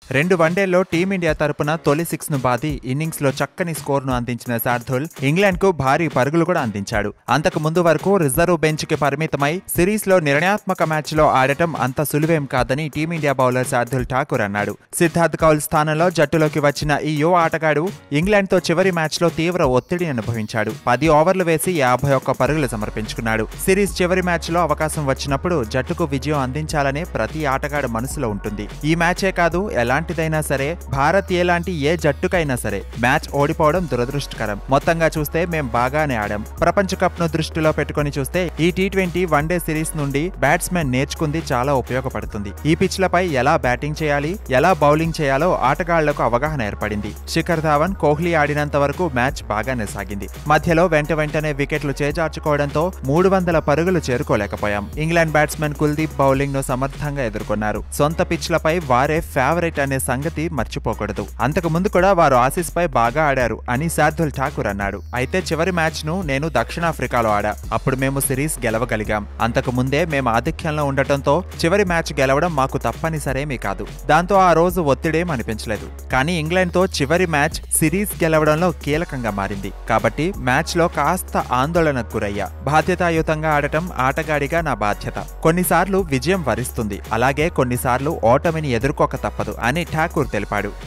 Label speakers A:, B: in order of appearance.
A: రెండు వన్డేల్లో టీమిండియా తరపున తొలి సిక్స్ ను బాది ఇన్నింగ్స్ లో చక్కని స్కోర్ ను అందించిన శార్దుల్ ఇంగ్లాండ్ కు భారీ పరుగులు కూడా అందించాడు అంతకు ముందు వరకు రిజర్వ్ బెంచ్ కి పరిమితమై సిరీస్ లో నిర్ణయాత్మక మ్యాచ్ లో ఆడటం అంత సులువేం కాదని టీమిండియా బౌలర్ శార్దుల్ ఠాకూర్ అన్నాడు సిద్ధార్థ్ కౌల్ స్థానంలో జట్టులోకి వచ్చిన ఈ యువ ఆటగాడు ఇంగ్లాండ్ తో చివరి మ్యాచ్ లో తీవ్ర ఒత్తిడి అనుభవించాడు పది ఓవర్లు వేసి యాభై ఒక్క పరుగులు సమర్పించుకున్నాడు సిరీస్ చివరి మ్యాచ్ లో అవకాశం వచ్చినప్పుడు జట్టుకు విజయం అందించాలనే ప్రతి ఆటగాడు మనసులో ఉంటుంది ఈ మ్యాచే కాదు ఎలాంటిదైనా సరే భారత్ ఎలాంటి ఏ జట్టుకైనా సరే మ్యాచ్ ఓడిపోవడం దురదృష్టకరం మొత్తంగా చూస్తే మేం బాగానే ఆడాం ప్రపంచ కప్ ను దృష్టిలో పెట్టుకొని చూస్తే ఈ టీ ట్వంటీ వన్డే సిరీస్ నుండి బ్యాట్స్మెన్ నేర్చుకుంది చాలా ఉపయోగపడుతుంది ఈ పిచ్లపై ఎలా బ్యాటింగ్ చేయాలి ఎలా బౌలింగ్ చేయాలో ఆటగాళ్లకు అవగాహన ఏర్పడింది శిఖర్ ధావన్ కోహ్లీ ఆడినంత వరకు మ్యాచ్ బాగానే సాగింది మధ్యలో వెంట వెంటనే వికెట్లు చేజార్చుకోవడంతో మూడు వందల పరుగులు చేరుకోలేకపోయాం ఇంగ్లాండ్ బ్యాట్స్మెన్ కుల్దీప్ బౌలింగ్ ను సమర్థంగా ఎదుర్కొన్నారు సొంత పిచ్లపై వారే ఫేవరెట్ అనే సంగతి మర్చిపోకూడదు అంతకు ముందు కూడా వారు ఆసీస్ పై బాగా ఆడారు అని శార్దుల్ ఠాకూర్ అన్నాడు అయితే చివరి మ్యాచ్ ను నేను దక్షిణాఫ్రికాలో ఆడా అప్పుడు మేము సిరీస్ గెలవగలిగాం అంతకు ముందే మేము ఆధిక్యంలో ఉండటంతో చివరి మ్యాచ్ గెలవడం మాకు తప్పనిసరేమీ కాదు దాంతో ఆ రోజు ఒత్తిడేం అనిపించలేదు కానీ ఇంగ్లాండ్ తో చివరి మ్యాచ్ సిరీస్ గెలవడంలో కీలకంగా మారింది కాబట్టి మ్యాచ్ లో కాస్త ఆందోళనకు గురయ్యా బాధ్యతాయుతంగా ఆడటం ఆటగాడిగా నా బాధ్యత కొన్నిసార్లు విజయం వరిస్తుంది అలాగే కొన్నిసార్లు ఓటమిని ఎదుర్కోక తప్పదు అని ఠాకూర్ తెలిపాడు